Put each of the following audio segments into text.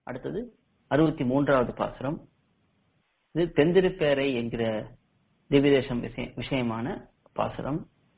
அடுத்தது அறுபத்தி மூன்றாவது பாசுரம் இது தெந்திருப்பேரை என்கிற திவ்யதேசம் விஷய- விஷயமான பாசுரம்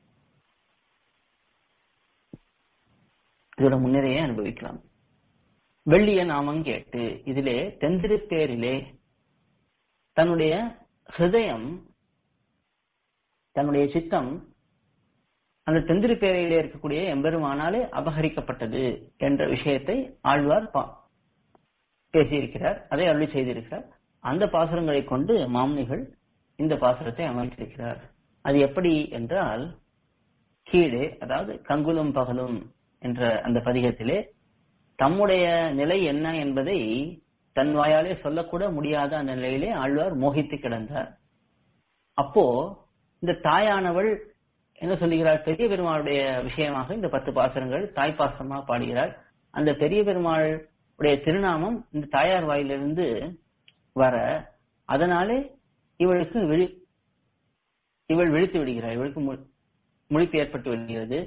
இதோட முன்னிறையை அனுபவிக்கலாம் வெள்ளிய நாமம் கேட்டு இதிலே தெந்திருப்பேரிலே தன்னுடைய ஹிருதயம் தன்னுடைய சித்தம் அந்த தெந்திருப்பேரையிலே இருக்கக்கூடிய எம்பெருமானாலே அபகரிக்கப்பட்டது என்ற விஷயத்தை ஆழ்வார் பா- பேசியிருக்கிறார் அதை அருளி செய்திருக்கிறார் அந்த பாசுரங்களை கொண்டு மாமுனிகள் இந்த பாசுரத்தை அமைத்திருக்கிறார் அது எப்படி என்றால் கீழே அதாவது கங்குலும் பகலும் என்ற அந்த பதிகத்திலே தம்முடைய நிலை என்ன என்பதை தன் வாயாலே சொல்லக்கூட முடியாத அந்த நிலையிலே ஆழ்வார் மோகித்து கிடந்தார் அப்போ இந்த தாயானவள் என்ன சொல்லுகிறார் பெரிய பெருமாளுடைய விஷயமாக இந்த பத்து பாசுரங்கள் தாய் பாசமா பாடுகிறார் அந்த பெரிய பெருமாள் உடைய திருநாமம் இந்த தாயார் வாயிலிருந்து வர அதனாலே இவளுக்கு விழி இவள் விழித்து விடுகிறார் இவளுக்கு மு- முழிப்பு ஏற்பட்டு விடுகிறது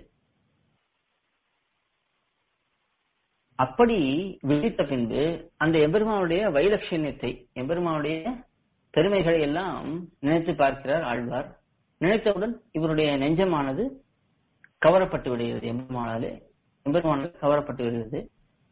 அப்படி விழித்த பின்பு அந்த எம்பெருமானுடைய வைலட்சண்யத்தை எம்பெருமானுடைய பெருமைகளை எல்லாம் நினைத்து பார்க்கிறார் ஆழ்வார் நினைத்தவுடன் இவருடைய நெஞ்சமானது கவரப்பட்டு விடுகிறது எம்பெருமானாலே எம்பெருமானாலே கவரப்பட்டு விடுகிறது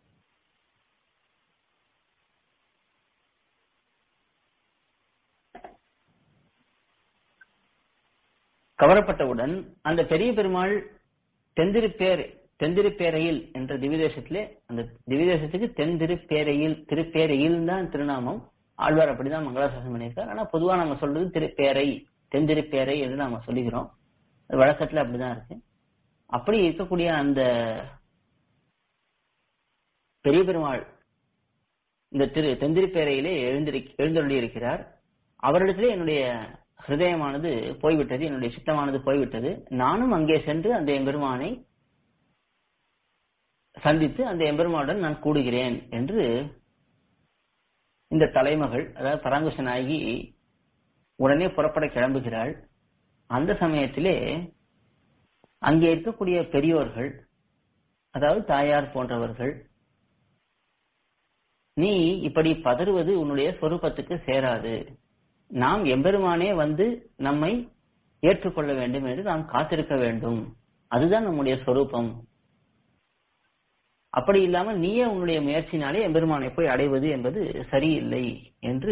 கவரப்பட்டவுடன் அந்த பெரிய பெருமாள் தெந்திருப்பேர் தெந்திருப்பேரையில் என்ற திவிதேசத்திலே அந்த திவிதேசத்துக்கு தென்திருப்பேரையில் திருப்பேரையில் தான் திருநாமம் ஆழ்வார் அப்படிதான் மங்களாசாசனம் பண்ணியிருக்கார் ஆனா பொதுவா நம்ம சொல்றது திருப்பேரை தென்திருப்பேரை என்று நாம சொல்லுகிறோம் அது வழக்கத்துல அப்படிதான் இருக்கு அப்படி இருக்கக்கூடிய அந்த பெரிய பெருமாள் இந்த திரு தெந்திருப்பேரையிலே எழுந்திரு எழுந்தருளி இருக்கிறார் அவரிடத்திலே என்னுடைய ஹிருதயமானது போய்விட்டது என்னுடைய சித்தமானது போய்விட்டது நானும் அங்கே சென்று அந்த எம்பெருமானை சந்தித்து அந்த எம்பெருமானுடன் நான் கூடுகிறேன் என்று இந்த தலைமகள் அதாவது பராங்குஷ நாயகி உடனே புறப்பட கிளம்புகிறாள் அந்த சமயத்திலே அங்கே இருக்கக்கூடிய பெரியோர்கள் அதாவது தாயார் போன்றவர்கள் நீ இப்படி பதறுவது உன்னுடைய சொரூபத்துக்கு சேராது நாம் எம்பெருமானே வந்து நம்மை ஏற்றுக்கொள்ள வேண்டும் என்று நாம் காத்திருக்க வேண்டும் அதுதான் நம்முடைய சொரூபம் அப்படி இல்லாமல் நீயே உன்னுடைய முயற்சினாலே எம்பெருமானை போய் அடைவது என்பது சரியில்லை என்று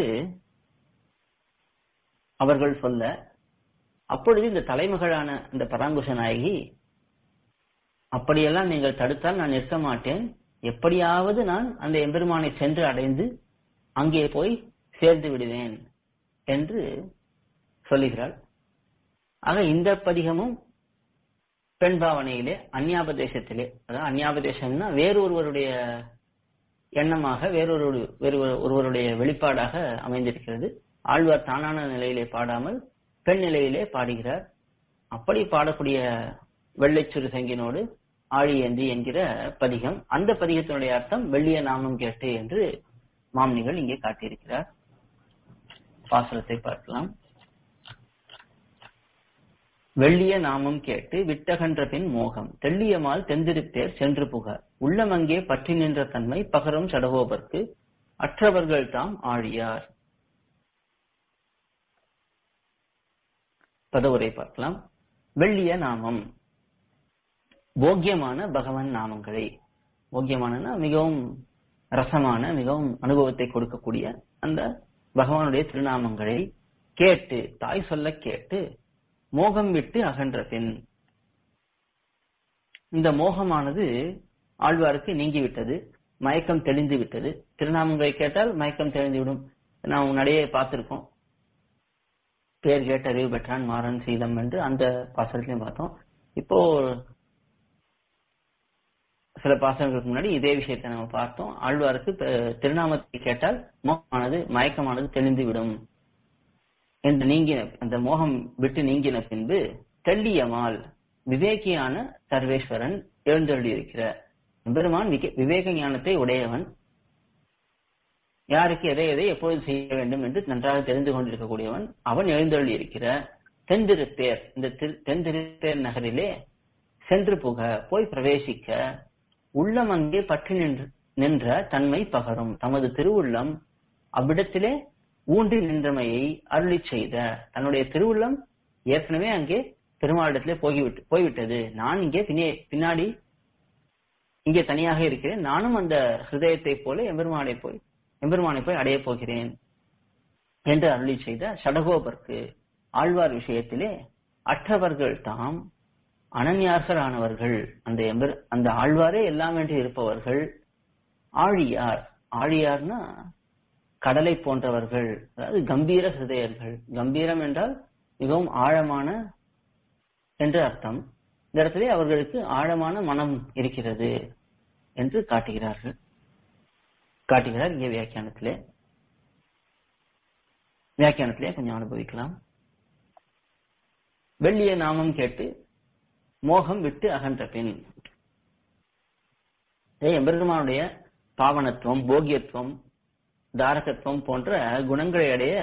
அவர்கள் சொல்ல அப்பொழுது இந்த தலைமகளான இந்த பராங்குஷ நாயகி அப்படியெல்லாம் நீங்கள் தடுத்தால் நான் நிற்க மாட்டேன் எப்படியாவது நான் அந்த எம்பெருமானை சென்று அடைந்து அங்கே போய் சேர்ந்து விடுவேன் என்று சொல்லுகிறாள் ஆக இந்த பதிகமும் பெண் பாவனையிலே அந்யாபதேசத்திலே அதாவது அந்யாபதேசம்னா வேறொருவருடைய எண்ணமாக வேறொரு வேறு ஒருவருடைய வெளிப்பாடாக அமைந்திருக்கிறது ஆழ்வார் தானான நிலையிலே பாடாமல் பெண் நிலையிலே பாடுகிறார் அப்படி பாடக்கூடிய வெள்ளைச்சுரு செங்கினோடு ஆழியந்தி என்கிற பதிகம் அந்த பதிகத்தினுடைய அர்த்தம் வெள்ளிய நாமம் கேட்டு என்று மாமனிகள் இங்கே காட்டியிருக்கிறார் பாசுரத்தை பார்க்கலாம் வெள்ளிய நாமம் கேட்டு விட்டகன்ற பின் மோகம் தெள்ளியமால் தெந்திருப்பேர் சென்று புக உள்ளமங்கே பற்றி நின்ற தன்மை பகரும் சடகோபர்க்கு அற்றவர்கள் தாம் ஆழியார் பதவுரை பார்க்கலாம் வெள்ளிய நாமம் போக்கியமான பகவன் நாமங்களை போக்கியமானனா மிகவும் ரசமான மிகவும் அனுபவத்தை கொடுக்கக்கூடிய அந்த பகவானுடைய திருநாமங்களை கேட்டு தாய் சொல்ல கேட்டு மோகம் விட்டு அகன்ற பின் இந்த மோகமானது ஆழ்வாருக்கு நீங்கிவிட்டது மயக்கம் தெளிந்து விட்டது திருநாமங்களை கேட்டால் மயக்கம் தெளிந்துவிடும் நாம் முன்னாடியே பார்த்திருக்கோம் பேர் கேட்ட அறிவு பெற்றான் மாறன் சீலம் என்று அந்த பாசனத்திலையும் பார்த்தோம் இப்போ சில பாசனங்களுக்கு முன்னாடி இதே விஷயத்தை நம்ம பார்த்தோம் ஆழ்வாருக்கு ப- திருநாமத்தை கேட்டால் மோகமானது மயக்கமானது தெளிந்து விடும் என்று நீங்கின அந்த மோகம் விட்டு நீங்கின பின்பு தெள்ளியமால் விவேகியான சர்வேஸ்வரன் எழுந்தருளியிருக்கிற எம்பெருமான் விக- விவேக ஞானத்தை உடையவன் யாருக்கு எதை எதை எப்பொழுது செய்ய வேண்டும் என்று நன்றாக தெரிந்து கொண்டிருக்கக்கூடியவன் அவன் எழுந்தருளி இருக்கிற தென்திருப்பேர் இந்த திரு- தென்திருப்பேர் நகரிலே சென்று புக போய் பிரவேசிக்க உள்ளம் அங்கே பற்றி நின்று நின்ற தன்மை பகரும் தமது திருவுள்ளம் அவ்விடத்திலே ஊன்றி நின்றமையை அருளி செய்த தன்னுடைய திருவுள்ளம் ஏற்கனவே அங்கே பெருமாளிடத்திலே போய்விட்டு போய்விட்டது நான் இங்கே பின்னே பின்னாடி இங்கே தனியாக இருக்கிறேன் நானும் அந்த ஹிருதயத்தை போல எம்பெருமானை போய் எம்பெருமானை போய் அடையப் போகிறேன் என்று அருளி செய்த சடகோபர்க்கு ஆழ்வார் விஷயத்திலே அற்றவர்கள் தாம் அனன்யார்களானவர்கள் அந்த எம்பர் அந்த ஆழ்வாரே எல்லாம் என்று இருப்பவர்கள் ஆழியார் ஆழியார்னா கடலை போன்றவர்கள் அதாவது கம்பீர ஹிருதயர்கள் கம்பீரம் என்றால் மிகவும் ஆழமான என்று அர்த்தம் இந்த இடத்திலே அவர்களுக்கு ஆழமான மனம் இருக்கிறது என்று காட்டுகிறார்கள் காட்டுகிறார் இங்கே வியாக்கியானத்திலே வியாக்கியானத்திலே கொஞ்சம் அனுபவிக்கலாம் வெள்ளிய நாமம் கேட்டு மோகம் விட்டு அகன்ற பின் எம்பெருமானுடைய பாவனத்துவம் போகியத்துவம் தாரகத்துவம் போன்ற குணங்களை அடைய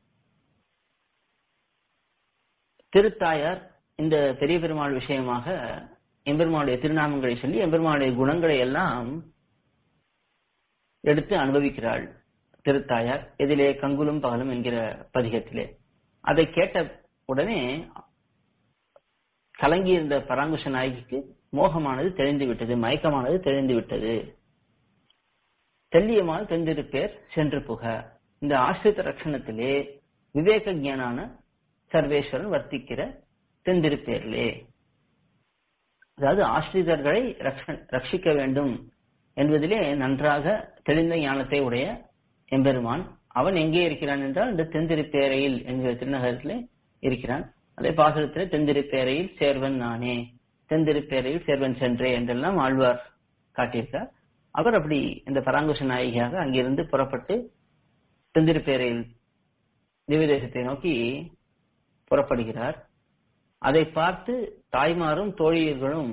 திருத்தாயார் இந்த பெரிய பெருமாள் விஷயமாக எம்பெருமானுடைய திருநாமங்களை சொல்லி எம்பெருமானுடைய குணங்களை எல்லாம் எடுத்து அனுபவிக்கிறாள் திருத்தாயார் இதிலே கங்குலும் பகலும் என்கிற பதிகத்திலே அதை கேட்ட உடனே கலங்கியிருந்த பராங்குஷ நாயகிக்கு மோகமானது தெளிந்து விட்டது மயக்கமானது தெளிந்து விட்டது தெல்லியமால் தெந்திருப்பேர் சென்று புக இந்த ஆசிரித்த ரட்சணத்திலே விவேக ஞானான சர்வேஸ்வரன் வர்த்திக்கிற தெந்திருப்பேர்களே அதாவது ஆசிரியர்களை ரட்சிக்க வேண்டும் என்பதிலே நன்றாக தெளிந்த ஞானத்தை உடைய எம்பெருமான் அவன் எங்கே இருக்கிறான் என்றால் இந்த தெந்திருப்பேரையில் என்கிற திருநகரத்திலே இருக்கிறான் அதே பாசுரத்திலே தெந்திருப்பேரையில் சேர்வன் நானே தெந்திருப்பேரையில் சேர்வன் சென்றே என்றெல்லாம் ஆழ்வார் காட்டியிருக்கார் அவர் அப்படி இந்த பராங்குஷ நாயகியாக அங்கிருந்து புறப்பட்டு தெந்திருப்பேரையில் திவ்யதேசத்தை நோக்கி புறப்படுகிறார் அதை பார்த்து தாய்மாரும் தோழியர்களும்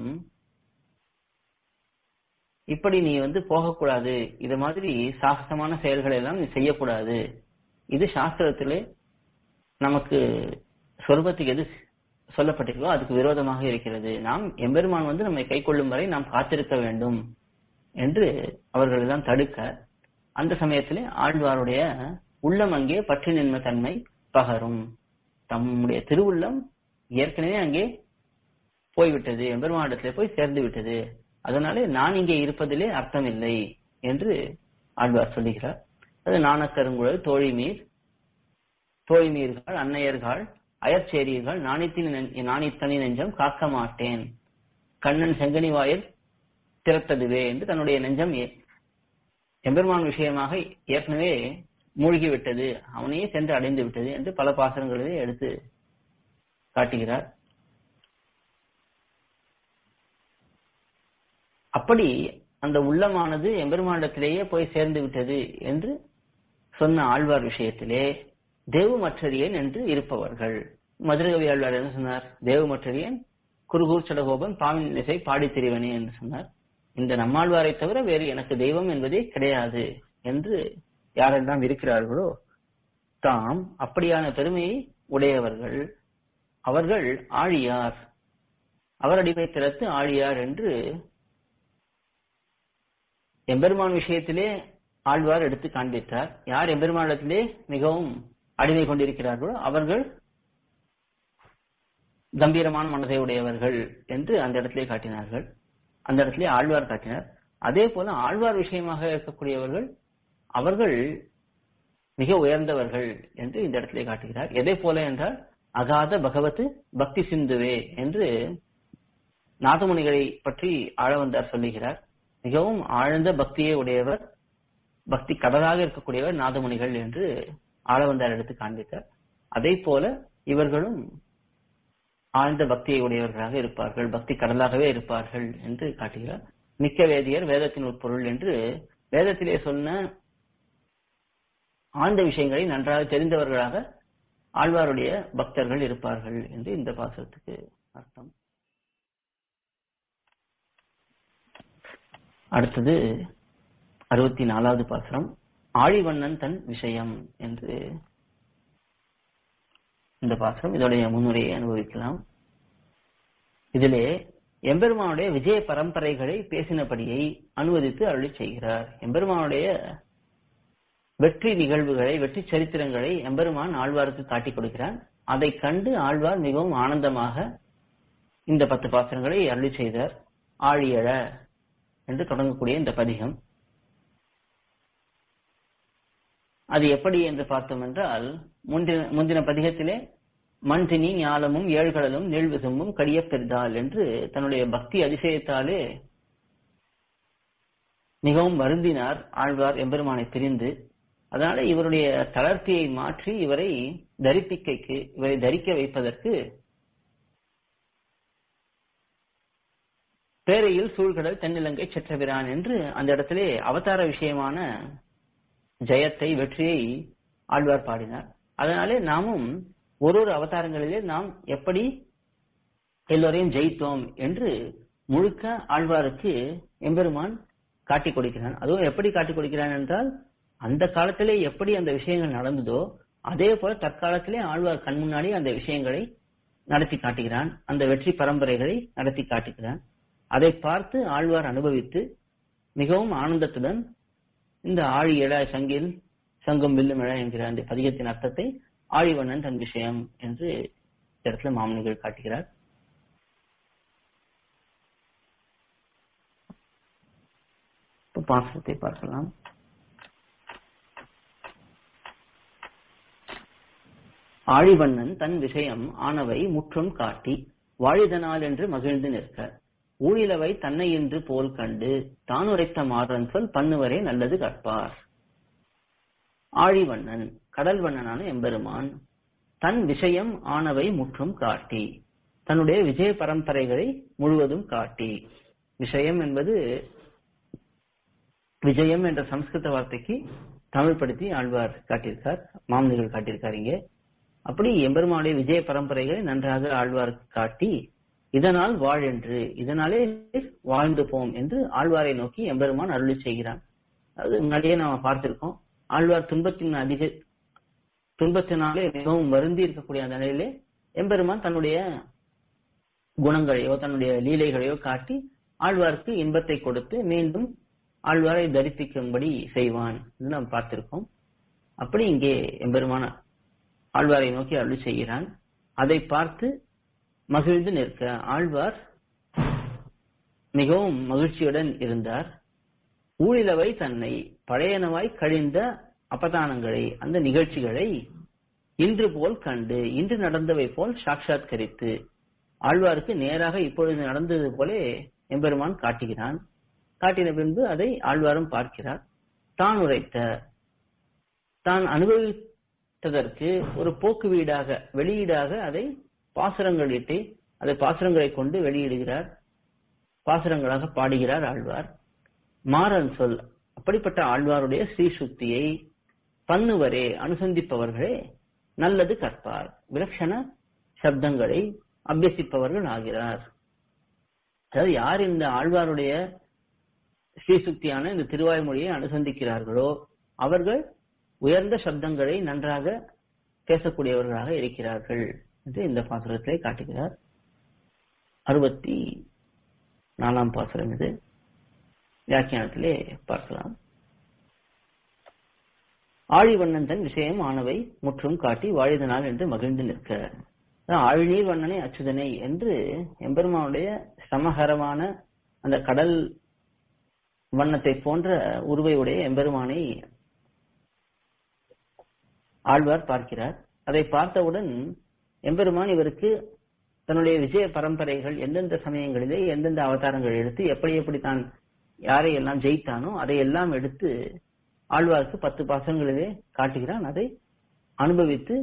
இப்படி நீ வந்து போகக்கூடாது இது மாதிரி சாகசமான செயல்களை எல்லாம் நீ செய்யக்கூடாது இது சாஸ்திரத்திலே நமக்கு சொர்பத்துக்கு எது சொல்லப்பட்டிருக்கோ அதுக்கு விரோதமாக இருக்கிறது நாம் எம்பெருமான் வந்து நம்மை கை கொள்ளும் வரை நாம் காத்திருக்க வேண்டும் என்று அவர்கள் எல்லாம் தடுக்க அந்த சமயத்திலே ஆழ்வாருடைய உள்ளம் அங்கே பற்றி நின்ம தன்மை பகரும் தம்முடைய திருவுள்ளம் ஏற்கனவே அங்கே போய்விட்டது எம்பெருமானிடத்திலே போய் சேர்ந்து விட்டது அதனாலே நான் இங்கே இருப்பதிலே அர்த்தம் இல்லை என்று ஆழ்வார் சொல்லுகிறார் அது நாணக்கருங்குழல் தோழி மீர் தோழி மீர்கள் அன்னையர்கள் அயற்சேரியர்கள் நாணித்தின் நாணித்தனி நெஞ்சம் காக்க மாட்டேன் கண்ணன் செங்கனி வாயில் திறத்ததுவே என்று தன்னுடைய நெஞ்சம் எம்பெருமான் விஷயமாக ஏற்கனவே மூழ்கிவிட்டது அவனையே சென்று அடைந்து விட்டது என்று பல பாசனங்களிலே எடுத்து காட்டுகிறார் அப்படி அந்த உள்ளமானது எம்பெருமானிடத்திலேயே போய் சேர்ந்து விட்டது என்று சொன்ன ஆழ்வார் விஷயத்திலே தேவமற்றறியன் என்று இருப்பவர்கள் மதுரகவி ஆழ்வார் என்ன சொன்னார் தேவமற்றறியன் குருகூர் சடகோபன் பாவின் இசை பாடி திரிவனே என்று சொன்னார் இந்த நம்மாழ்வாரை தவிர வேறு எனக்கு தெய்வம் என்பதே கிடையாது என்று யாரெல்லாம் இருக்கிறார்களோ தாம் அப்படியான பெருமையை உடையவர்கள் அவர்கள் ஆழியார் அவர் அடிமை திறத்து ஆழியார் என்று எம்பெருமான் விஷயத்திலே ஆழ்வார் எடுத்து காண்பித்தார் யார் எம்பெருமானிடத்திலே மிகவும் அடிமை கொண்டிருக்கிறார்களோ அவர்கள் கம்பீரமான மனதை உடையவர்கள் என்று அந்த இடத்திலே காட்டினார்கள் அந்த இடத்திலே ஆழ்வார் காட்டினார் அதே போல ஆழ்வார் விஷயமாக இருக்கக்கூடியவர்கள் அவர்கள் மிக உயர்ந்தவர்கள் என்று இந்த இடத்திலே காட்டுகிறார் எதை போல என்றால் அகாத பகவத்து பக்தி சிந்துவே என்று நாதமுனிகளை பற்றி ஆழவந்தார் சொல்லுகிறார் மிகவும் ஆழ்ந்த பக்தியை உடையவர் பக்தி கடலாக இருக்கக்கூடியவர் நாதமுனிகள் என்று ஆழவந்தார் எடுத்து காண்பித்தார் அதே போல இவர்களும் ஆழ்ந்த பக்தியை உடையவர்களாக இருப்பார்கள் பக்தி கடலாகவே இருப்பார்கள் என்று காட்டுகிறார் மிக்க வேதியர் வேதத்தின் உட்பொருள் என்று வேதத்திலே சொன்ன ஆழ்ந்த விஷயங்களை நன்றாக தெரிந்தவர்களாக ஆழ்வாருடைய பக்தர்கள் இருப்பார்கள் என்று இந்த பாசத்துக்கு அர்த்தம் அடுத்தது அறுபத்தி நாலாவது பாசுரம் ஆழிவண்ணன் தன் விஷயம் என்று இந்த பாசுரம் இதோடைய முன்னுரையை அனுபவிக்கலாம் இதிலே எம்பெருமானுடைய விஜய பரம்பரைகளை பேசினபடியை அனுவதித்து அருளி செய்கிறார் எம்பெருமானுடைய வெற்றி நிகழ்வுகளை வெற்றி சரித்திரங்களை எம்பெருமான் ஆழ்வாருக்கு காட்டிக் கொடுக்கிறார் அதை கண்டு ஆழ்வார் மிகவும் ஆனந்தமாக இந்த பத்து பாசனங்களை அருளி செய்தார் ஆழியழ என்று தொடங்கக்கூடிய இந்த பதிகம் அது எப்படி என்று பார்த்தோம் என்றால் முந்தின முந்தின பதிகத்திலே மண்தினி ஞாலமும் ஏழ்கடலும் நீழ்விசும்பும் கடிய பெரிதால் என்று தன்னுடைய பக்தி அதிசயத்தாலே மிகவும் வருந்தினார் ஆழ்வார் எம்பெருமானை பிரிந்து அதனால இவருடைய தளர்த்தியை மாற்றி இவரை தரிப்பிக்கைக்கு இவரை தரிக்க வைப்பதற்கு பேரையில் சூழ்கடல் தென்னிலங்கை செற்றபிரான் என்று அந்த இடத்திலே அவதார விஷயமான ஜெயத்தை வெற்றியை ஆழ்வார் பாடினார் அதனாலே நாமும் ஒரு ஒரு அவதாரங்களிலே நாம் எப்படி எல்லோரையும் ஜெயித்தோம் என்று முழுக்க ஆழ்வாருக்கு எம்பெருமான் காட்டிக் கொடுக்கிறான் அதுவும் எப்படி காட்டிக் கொடுக்கிறான் என்றால் அந்த காலத்திலே எப்படி அந்த விஷயங்கள் நடந்ததோ அதே போல தற்காலத்திலே ஆழ்வார் கண் முன்னாடி அந்த விஷயங்களை நடத்தி காட்டுகிறான் அந்த வெற்றி பரம்பரைகளை நடத்தி காட்டுகிறான் அதை பார்த்து ஆழ்வார் அனுபவித்து மிகவும் ஆனந்தத்துடன் இந்த ஆழி எழ சங்கில் சங்கம் வில்லும் எழ என்கிற அந்த பதிகத்தின் அர்த்தத்தை ஆழிவண்ணன் தன் விஷயம் என்று இந்த இடத்துல மாமனிகள் காட்டுகிறார் இப்ப பாசத்தை பார்க்கலாம் ஆழிவண்ணன் தன் விஷயம் ஆனவை முற்றும் காட்டி வாழிதனால் என்று மகிழ்ந்து நிற்க ஊழிலவை தன்னை என்று போல் கண்டு தான் உரைத்த மாறன் சொல் பண்ணுவரே நல்லது கற்பார் ஆழிவண்ணன் கடல் வண்ணனான எம்பெருமான் தன் விஷயம் ஆனவை முற்றும் காட்டி தன்னுடைய விஜய பரம்பரைகளை முழுவதும் காட்டி விஷயம் என்பது விஜயம் என்ற சம்ஸ்கிருத வார்த்தைக்கு தமிழ்படுத்தி ஆழ்வார் காட்டியிருக்கார் மாமனிகள் காட்டியிருக்கார் இங்கே அப்படி எம்பெருமானுடைய விஜய பரம்பரைகளை நன்றாக ஆழ்வாருக்கு காட்டி இதனால் வாழ் என்று இதனாலே வாழ்ந்து போம் என்று ஆழ்வாரை நோக்கி எம்பெருமான் அருளி செய்கிறான் அது முன்னாடியே நாம பார்த்திருக்கோம் ஆழ்வார் துன்பத்தின் அதிக துன்பத்தினாலே மிகவும் வருந்தி இருக்கக்கூடிய அந்த நிலையிலே எம்பெருமான் தன்னுடைய குணங்களையோ தன்னுடைய லீலைகளையோ காட்டி ஆழ்வாருக்கு இன்பத்தை கொடுத்து மீண்டும் ஆழ்வாரை தரிசிக்கும்படி செய்வான் என்று நாம் பார்த்திருக்கோம் அப்படி இங்கே எம்பெருமான ஆழ்வாரை நோக்கி அருளி செய்கிறான் அதை பார்த்து மகிழ்ந்து நிற்க ஆழ்வார் மிகவும் மகிழ்ச்சியுடன் இருந்தார் ஊழிலவை தன்னை பழையனவாய் கழிந்த அபதானங்களை அந்த நிகழ்ச்சிகளை இன்று போல் கண்டு இன்று நடந்தவை போல் சாட்சாத்கரித்து ஆழ்வாருக்கு நேராக இப்பொழுது நடந்தது போலே எம்பெருமான் காட்டுகிறான் காட்டின பின்பு அதை ஆழ்வாரும் பார்க்கிறார் தான் உரைத்த தான் அனுபவித்ததற்கு ஒரு போக்கு வீடாக வெளியீடாக அதை பாசுரங்களிட்டு அதை பாசுரங்களை கொண்டு வெளியிடுகிறார் பாசுரங்களாக பாடுகிறார் ஆழ்வார் மாறன் சொல் அப்படிப்பட்ட ஆழ்வாருடைய ஸ்ரீசுக்தியை பண்ணுவரே அனுசந்திப்பவர்களே நல்லது கற்பார் விலட்சண சப்தங்களை அபியசிப்பவர்கள் ஆகிறார் அதாவது யார் இந்த ஆழ்வாருடைய ஸ்ரீசுக்தியான இந்த திருவாய்மொழியை அனுசந்திக்கிறார்களோ அவர்கள் உயர்ந்த சப்தங்களை நன்றாக பேசக்கூடியவர்களாக இருக்கிறார்கள் என்று இந்த பாசுரத்திலே காட்டுகிறார் அறுபத்தி நாலாம் பாசுரம் இது வியாக்கியானத்திலே பார்க்கலாம் ஆழிவண்ணன் தன் விஷயம் ஆனவை முற்றும் காட்டி வாழிதனால் என்று மகிழ்ந்து நிற்க ஆழிநீர் வண்ணனை அச்சுதனை என்று எம்பெருமானுடைய சமகரமான அந்த கடல் வண்ணத்தை போன்ற உருவை உடைய எம்பெருமானை ஆழ்வார் பார்க்கிறார் அதை பார்த்தவுடன் எம்பெருமான் இவருக்கு தன்னுடைய விஜய பரம்பரைகள் எந்தெந்த சமயங்களிலே எந்தெந்த அவதாரங்கள் எடுத்து எப்படி எப்படி தான் யாரை எல்லாம் ஜெயித்தானோ அதை எல்லாம் எடுத்து ஆழ்வாருக்கு பத்து பாசங்களிலே காட்டுகிறான் அதை அனுபவித்து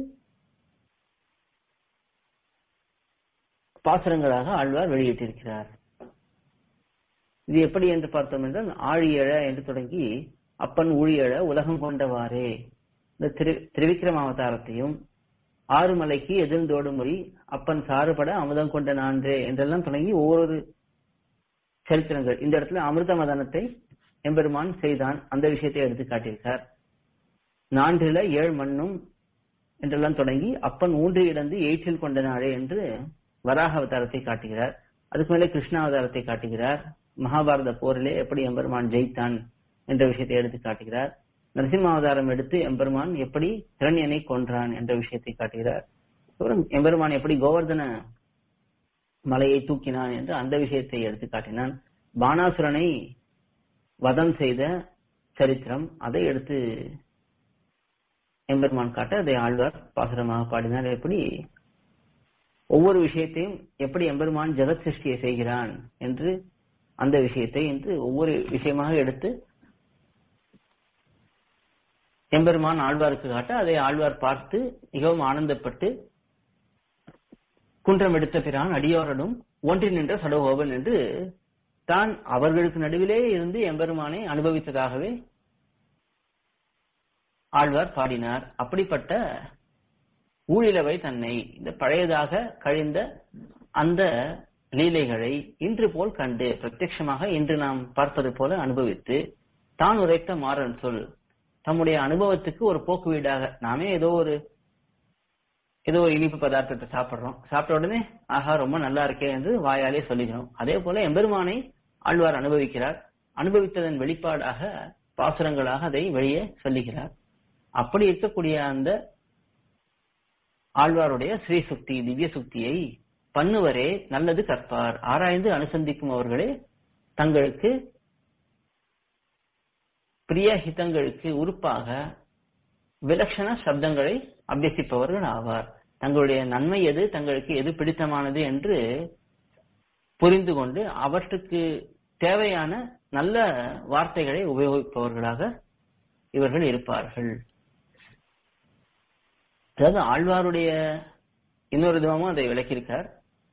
பாசுரங்களாக ஆழ்வார் வெளியிட்டிருக்கிறார் இது எப்படி என்று பார்த்தோம் என்றால் ஆழியழ என்று தொடங்கி அப்பன் ஊழியழ உலகம் கொண்டவாறே இந்த திரு திருவிக்ரம அவதாரத்தையும் ஆறுமலைக்கு எதிர்ந்தோடு மொழி அப்பன் சாறுபட அமுதம் கொண்ட நான்றே என்றெல்லாம் தொடங்கி ஒவ்வொரு சரித்திரங்கள் இந்த இடத்துல அமிர்த மதனத்தை எம்பெருமான் செய்தான் அந்த விஷயத்தை எடுத்து காட்டியிருக்கார் நான்கில ஏழு மண்ணும் என்றெல்லாம் தொடங்கி அப்பன் ஊன்றி இடந்து எயிற்றில் கொண்ட நாளே என்று வராக அவதாரத்தை காட்டுகிறார் அதுக்கு மேலே கிருஷ்ணாவதாரத்தை காட்டுகிறார் மகாபாரத போரிலே எப்படி எம்பெருமான் ஜெயித்தான் என்ற விஷயத்தை எடுத்து காட்டுகிறார் நரசிம்மாவதாரம் எடுத்து எம்பெருமான் எப்படி திரண்யனை கொன்றான் என்ற விஷயத்தை காட்டுகிறார் அப்புறம் எம்பெருமான் எப்படி கோவர்தன மலையை தூக்கினான் என்று அந்த விஷயத்தை எடுத்து காட்டினான் பானாசுரனை வதம் செய்த சரித்திரம் அதை எடுத்து எம்பெருமான் காட்ட அதை ஆழ்வார் பாசுரமாக பாடினார் எப்படி ஒவ்வொரு விஷயத்தையும் எப்படி எம்பெருமான் ஜெகத் சிருஷ்டியை செய்கிறான் என்று அந்த விஷயத்தை என்று ஒவ்வொரு விஷயமாக எடுத்து எம்பெருமான் ஆழ்வாருக்கு காட்ட அதை ஆழ்வார் பார்த்து மிகவும் ஆனந்தப்பட்டு குன்றம் எடுத்த பிறான் அடியோரனும் ஒன்றி நின்ற சடகோபன் என்று தான் அவர்களுக்கு நடுவிலே இருந்து எம்பெருமானை அனுபவித்ததாகவே ஆழ்வார் பாடினார் அப்படிப்பட்ட ஊழிலவை தன்னை இந்த பழையதாக கழிந்த அந்த லீலைகளை இன்று போல் கண்டு பிரத்யட்சமாக இன்று நாம் பார்ப்பது போல அனுபவித்து தான் உரைத்த மாறன் சொல் தம்முடைய அனுபவத்துக்கு ஒரு போக்கு வீடாக நாமே ஏதோ ஒரு ஏதோ ஒரு இனிப்பு பதார்த்தத்தை சாப்பிடுறோம் சாப்பிட்ட உடனே ஆஹா ரொம்ப நல்லா இருக்கே என்று வாயாலே சொல்லிக்கிறோம் அதே போல எம்பெருமானை ஆழ்வார் அனுபவிக்கிறார் அனுபவித்ததன் வெளிப்பாடாக பாசுரங்களாக அதை வெளியே சொல்லுகிறார் அப்படி இருக்கக்கூடிய அந்த ஆழ்வாருடைய ஸ்ரீ சுக்தி திவ்ய சுக்தியை பண்ணுவரே நல்லது கற்பார் ஆராய்ந்து அனுசந்திக்கும் அவர்களே தங்களுக்கு பிரிய ஹிதங்களுக்கு உறுப்பாக விலட்சண சப்தங்களை அபியசிப்பவர்கள் ஆவார் தங்களுடைய நன்மை எது தங்களுக்கு எது பிடித்தமானது என்று புரிந்து கொண்டு அவற்றுக்கு தேவையான நல்ல வார்த்தைகளை உபயோகிப்பவர்களாக இவர்கள் இருப்பார்கள் அதாவது ஆழ்வாருடைய இன்னொரு விதமும் அதை விளக்கியிருக்கார்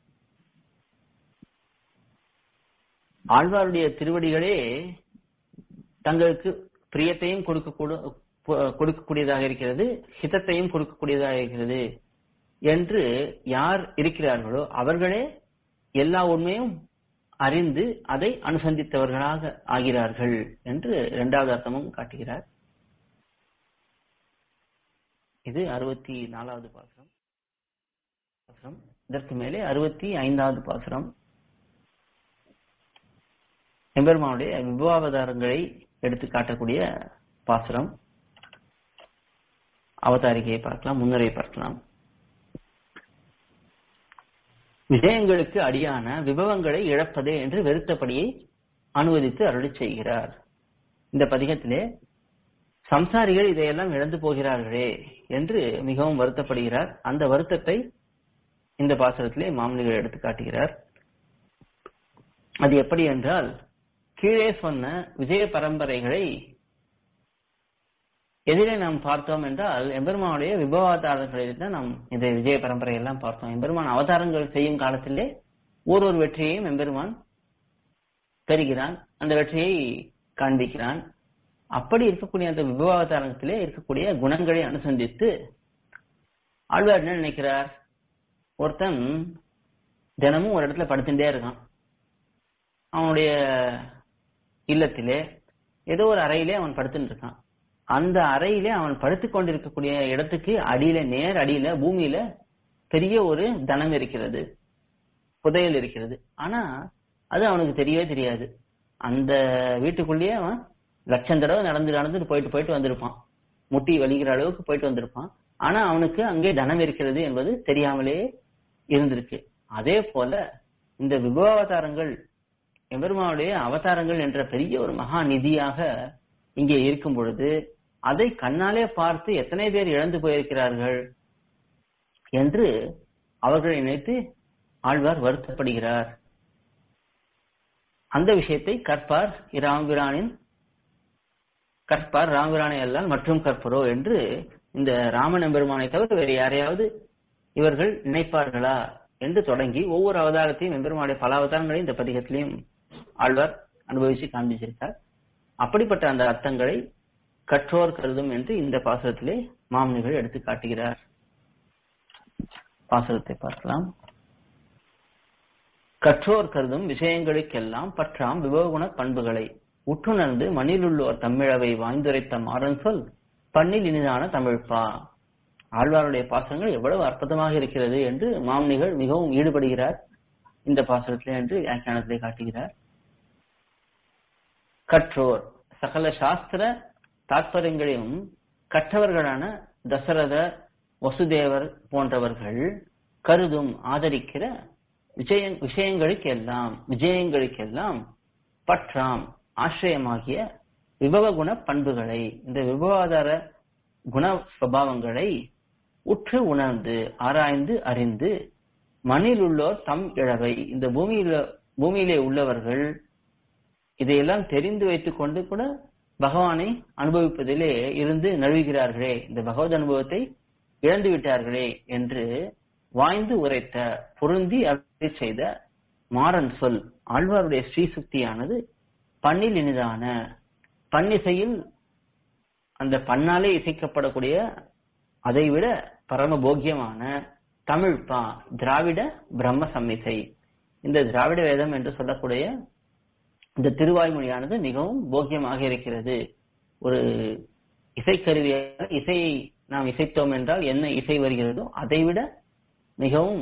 ஆழ்வாருடைய திருவடிகளே தங்களுக்கு பிரியத்தையும் கொடுக்க கொடுக்கக்கூடியதாக இருக்கிறது ஹிதத்தையும் கொடுக்கக்கூடியதாக இருக்கிறது என்று யார் இருக்கிறார்களோ அவர்களே எல்லா உண்மையும் அறிந்து அதை அனுசந்தித்தவர்களாக ஆகிறார்கள் என்று இரண்டாவது அர்த்தமும் காட்டுகிறார் இது அறுபத்தி நாலாவது பாசுரம் பாசுரம் இதற்கு மேலே அறுபத்தி ஐந்தாவது பாசுரம் எம்பெருமானுடைய விபவாவதாரங்களை எடுத்து காட்டக்கூடிய பாசுரம் அவதாரிகையை பார்க்கலாம் முன்னுரை பார்க்கலாம் விஷயங்களுக்கு அடியான விபவங்களை இழப்பதே என்று வெறுத்தபடியை அனுமதித்து அருளி செய்கிறார் இந்த பதிகத்திலே சம்சாரிகள் இதையெல்லாம் இழந்து போகிறார்களே என்று மிகவும் வருத்தப்படுகிறார் அந்த வருத்தத்தை இந்த பாசுரத்திலே மாமனிகள் எடுத்து காட்டுகிறார் அது எப்படி என்றால் கீழே சொன்ன விஜய பரம்பரைகளை எதிரே நாம் பார்த்தோம் என்றால் எம்பெருமானுடைய விபவாதாரங்களில் தான் நாம் இந்த விஜய பரம்பரை எல்லாம் பார்த்தோம் எம்பெருமான் அவதாரங்கள் செய்யும் காலத்திலே ஒரு ஒரு வெற்றியையும் எம்பெருமான் பெறுகிறான் அந்த வெற்றியை காண்பிக்கிறான் அப்படி இருக்கக்கூடிய அந்த விபவாதாரத்திலே இருக்கக்கூடிய குணங்களை அனுசந்தித்து ஆழ்வார் என்ன நினைக்கிறார் ஒருத்தன் தினமும் ஒரு இடத்துல படுத்துட்டே இருக்கான் அவனுடைய இல்லத்திலே ஏதோ ஒரு அறையிலே அவன் படுத்துட்டு இருக்கான் அந்த அறையிலே அவன் படுத்துக் கொண்டிருக்கக்கூடிய இடத்துக்கு அடியில நேர் அடியில பூமியில பெரிய ஒரு தனம் இருக்கிறது புதையல் இருக்கிறது ஆனா அது அவனுக்கு தெரியவே தெரியாது அந்த வீட்டுக்குள்ளேயே அவன் லட்சம் தடவை நடந்து நடந்துட்டு போயிட்டு போயிட்டு வந்திருப்பான் முட்டி வலிக்கிற அளவுக்கு போயிட்டு வந்திருப்பான் ஆனா அவனுக்கு அங்கே தனம் இருக்கிறது என்பது தெரியாமலே இருந்திருக்கு அதே போல இந்த விபவாவதாரங்கள் எம்பெருமானுடைய அவதாரங்கள் என்ற பெரிய ஒரு மகா நிதியாக இங்கே இருக்கும் பொழுது அதை கண்ணாலே பார்த்து எத்தனை பேர் இழந்து போயிருக்கிறார்கள் என்று அவர்களை நினைத்து ஆழ்வார் வருத்தப்படுகிறார் அந்த விஷயத்தை கற்பார் ராமபிரானின் கற்பார் ராமபிரானை அல்லால் மற்றும் கற்பரோ என்று இந்த ராமன் எம்பெருமானை தவிர வேறு யாரையாவது இவர்கள் நினைப்பார்களா என்று தொடங்கி ஒவ்வொரு அவதாரத்தையும் எம்பெருமானுடைய பல அவதாரங்களையும் இந்த பதிகத்திலையும் ஆழ்வார் அனுபவிச்சு காண்பிச்சிருக்கார் அப்படிப்பட்ட அந்த அர்த்தங்களை கற்றோர் கருதும் என்று இந்த பாசுரத்திலே மாமனிகள் எடுத்து காட்டுகிறார் பாசுரத்தை பார்க்கலாம் கற்றோர் கருதும் விஷயங்களுக்கெல்லாம் பற்றாம் விபவகுண பண்புகளை உற்றுணர்ந்து மண்ணிலுள்ளோர் தமிழவை வாய்ந்துரைத்த மாறன் சொல் பண்ணில் இனிதான தமிழ்ப்பா ஆழ்வாருடைய பாசனங்கள் எவ்வளவு அற்புதமாக இருக்கிறது என்று மாமனிகள் மிகவும் ஈடுபடுகிறார் இந்த பாசுரத்திலே என்று வியாக்கியானத்திலே காட்டுகிறார் கற்றோர் சகல சாஸ்திர தாற்பயங்களையும் கற்றவர்களான தசரத வசுதேவர் போன்றவர்கள் கருதும் ஆதரிக்கிற விஜய விஷயங்களுக்கெல்லாம் விஜயங்களுக்கெல்லாம் பற்றாம் ஆசிரியமாகிய விபவ குண பண்புகளை இந்த விபவாதார குண சுவாவங்களை உற்று உணர்ந்து ஆராய்ந்து அறிந்து மண்ணில் உள்ளோர் தம் இழவை இந்த பூமியில பூமியிலே உள்ளவர்கள் இதையெல்லாம் தெரிந்து வைத்துக் கொண்டு கூட பகவானை அனுபவிப்பதிலே இருந்து நழுவுகிறார்களே இந்த பகவத் அனுபவத்தை இழந்து விட்டார்களே என்று வாய்ந்து உரைத்த பொருந்தி அருளி செய்த மாறன் சொல் ஆழ்வாருடைய ஸ்ரீசுக்தியானது பண்ணில் இனிதான பன்னிசையில் அந்த பண்ணாலே இசைக்கப்படக்கூடிய அதைவிட பரம போக்கியமான தமிழ் பா திராவிட பிரம்ம சம்மிசை இந்த திராவிட வேதம் என்று சொல்லக்கூடிய இந்த திருவாய்மொழியானது மிகவும் போக்கியமாக இருக்கிறது ஒரு இசைக்கருவியாக இசையை நாம் இசைத்தோம் என்றால் என்ன இசை வருகிறதோ அதைவிட மிகவும்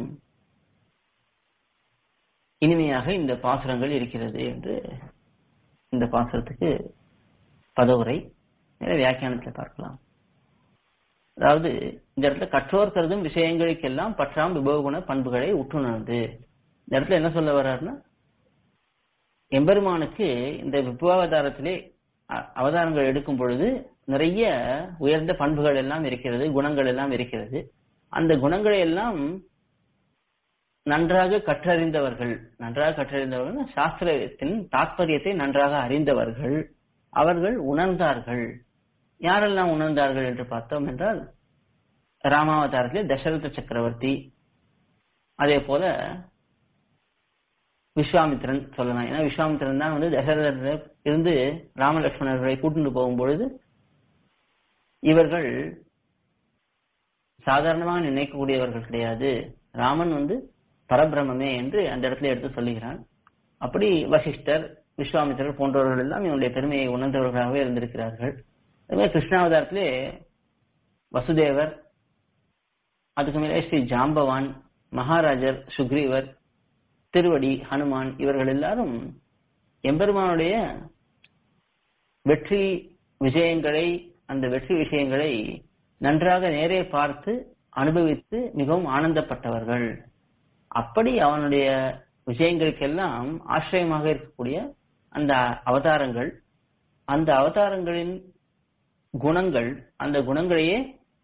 இனிமையாக இந்த பாசுரங்கள் இருக்கிறது என்று இந்த பாசுரத்துக்கு பதவுரை வியாக்கியானத்தில் பார்க்கலாம் அதாவது இந்த இடத்துல கற்றோர் கருதும் விஷயங்களுக்கெல்லாம் பற்றாம் விபவகுண பண்புகளை உற்றுணர்ந்து இந்த இடத்துல என்ன சொல்ல வர்றாருன்னா எம்பெருமானுக்கு இந்த விபவாவதாரத்திலே அவதாரங்கள் எடுக்கும் பொழுது நிறைய உயர்ந்த பண்புகள் எல்லாம் இருக்கிறது குணங்கள் எல்லாம் இருக்கிறது அந்த குணங்களை எல்லாம் நன்றாக கற்றறிந்தவர்கள் நன்றாக கற்றறிந்தவர்கள் சாஸ்திரத்தின் தாற்பயத்தை நன்றாக அறிந்தவர்கள் அவர்கள் உணர்ந்தார்கள் யாரெல்லாம் உணர்ந்தார்கள் என்று பார்த்தோம் என்றால் ராமாவதாரத்திலே தசரத சக்கரவர்த்தி அதே போல விஸ்வாமித்திரன் சொல்லலாம் ஏன்னா விஸ்வாமித்திரன் தான் வந்து தசரதர் இருந்து ராமலட்சுமணர்களை கூட்டிட்டு போகும்பொழுது இவர்கள் சாதாரணமாக நினைக்கக்கூடியவர்கள் கிடையாது ராமன் வந்து பரபிரமே என்று அந்த இடத்துல எடுத்து சொல்லுகிறான் அப்படி வசிஷ்டர் விஸ்வாமித்திரர் போன்றவர்கள் எல்லாம் இவனுடைய பெருமையை உணர்ந்தவர்களாகவே இருந்திருக்கிறார்கள் அதுமாதிரி கிருஷ்ணாவதாரத்திலே வசுதேவர் அதுக்கு மேலே ஸ்ரீ ஜாம்பவான் மகாராஜர் சுக்ரீவர் திருவடி ஹனுமான் இவர்கள் எல்லாரும் எம்பெருமானுடைய வெற்றி விஷயங்களை அந்த வெற்றி விஷயங்களை நன்றாக நேரே பார்த்து அனுபவித்து மிகவும் ஆனந்தப்பட்டவர்கள் அப்படி அவனுடைய விஷயங்களுக்கெல்லாம் ஆசிரியமாக இருக்கக்கூடிய அந்த அவதாரங்கள் அந்த அவதாரங்களின் குணங்கள் அந்த குணங்களையே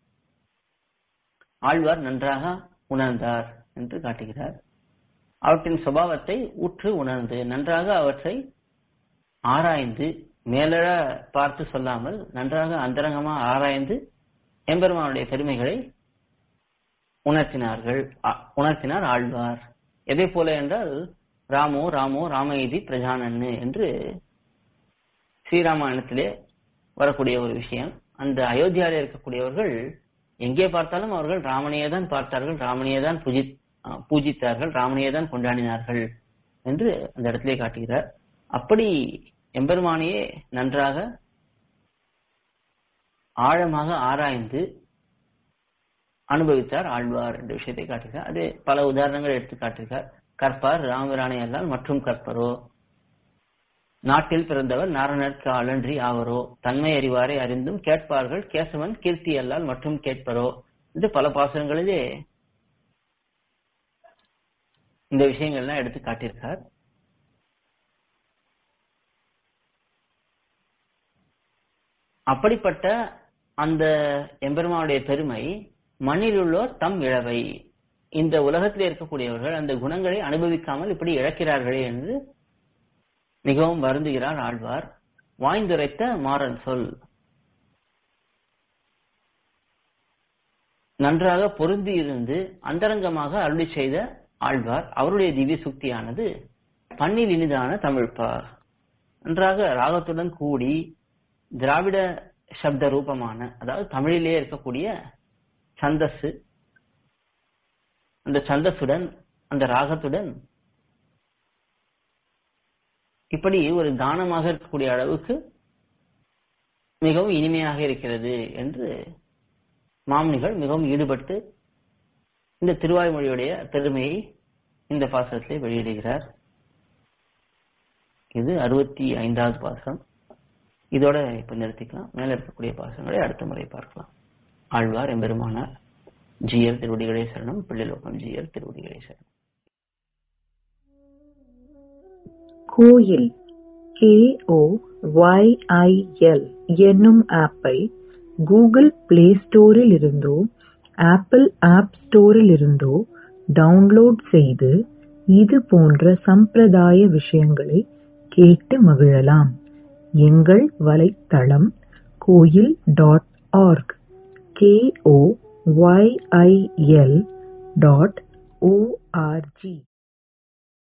ஆழ்வார் நன்றாக உணர்ந்தார் என்று காட்டுகிறார் அவற்றின் சுபாவத்தை உற்று உணர்ந்து நன்றாக அவற்றை ஆராய்ந்து மேலழ பார்த்து சொல்லாமல் நன்றாக அந்தரங்கமா ஆராய்ந்து எம்பெருமானுடைய பெருமைகளை உணர்த்தினார்கள் உணர்த்தினார் ஆழ்வார் எதை போல என்றால் ராமோ ராமோ ராமயதி பிரஜானன்னு என்று ஸ்ரீராமாயணத்திலே வரக்கூடிய ஒரு விஷயம் அந்த அயோத்தியாவில் இருக்கக்கூடியவர்கள் எங்கே பார்த்தாலும் அவர்கள் ராமனையே தான் பார்த்தார்கள் ராமனையே தான் பூஜி பூஜித்தார்கள் ராமனையே தான் கொண்டாடினார்கள் என்று அந்த இடத்திலே காட்டுகிறார் அப்படி எம்பெருமானையே நன்றாக ஆழமாக ஆராய்ந்து அனுபவித்தார் ஆழ்வார் என்ற விஷயத்தை காட்டுகிறார் அது பல உதாரணங்கள் எடுத்து காட்டுகிறார் கற்பார் ராமபிரானை அல்லால் மற்றும் கற்பரோ நாட்டில் பிறந்தவர் நாரணர்க்கு அலன்றி ஆவரோ தன்மை அறிவாரை அறிந்தும் கேட்பார்கள் கேசவன் கீர்த்தி அல்லால் மற்றும் கேட்பரோ இது பல பாசனங்களிலே இந்த விஷயங்கள்லாம் எடுத்து காட்டியிருக்கார் அப்படிப்பட்ட அந்த எம்பெருமானுடைய பெருமை மண்ணில் உள்ளோர் தம் இழவை இந்த உலகத்தில் இருக்கக்கூடியவர்கள் அந்த குணங்களை அனுபவிக்காமல் இப்படி இழக்கிறார்களே என்று மிகவும் வருந்துகிறார் ஆழ்வார் வாய்ந்துரைத்த மாறன் சொல் நன்றாக பொருந்தி இருந்து அந்தரங்கமாக அருளி செய்த ஆழ்வார் அவருடைய திவ்ய சுக்தியானது பண்ணில் இனிதான தமிழ்ப்பா நன்றாக ராகத்துடன் கூடி திராவிட சப்த ரூபமான அதாவது தமிழிலே இருக்கக்கூடிய சந்தஸ் அந்த சந்தஸுடன் அந்த ராகத்துடன் இப்படி ஒரு தானமாக இருக்கக்கூடிய அளவுக்கு மிகவும் இனிமையாக இருக்கிறது என்று மாமனிகள் மிகவும் ஈடுபட்டு இந்த திருவாய்மொழியுடைய பெருமையை இந்த பாசுரத்திலே வெளியிடுகிறார் இது அறுபத்தி ஐந்தாவது பாசுரம் இதோட இப்ப நிறுத்திக்கலாம் மேல இருக்கக்கூடிய பாசுரங்களை அடுத்த முறை பார்க்கலாம் ஆழ்வார் எம்பெருமானார் ஜிஎல் திருவடிகளே சரணம் பிள்ளைலோகம் ஜிஎல் திருவடிகளே சரணம் கோயில் கே ஓ ஒய்ஐஎல் என்னும் ஆப்பை கூகுள் பிளே ஸ்டோரில் இருந்தோ ஆப்பிள் ஆப் ஸ்டோரில் இருந்தோ டவுன்லோட் செய்து இது போன்ற சம்பிரதாய விஷயங்களை கேட்டு மகிழலாம் எங்கள் வலைத்தளம் Koyil dot org K O Y I L dot O R G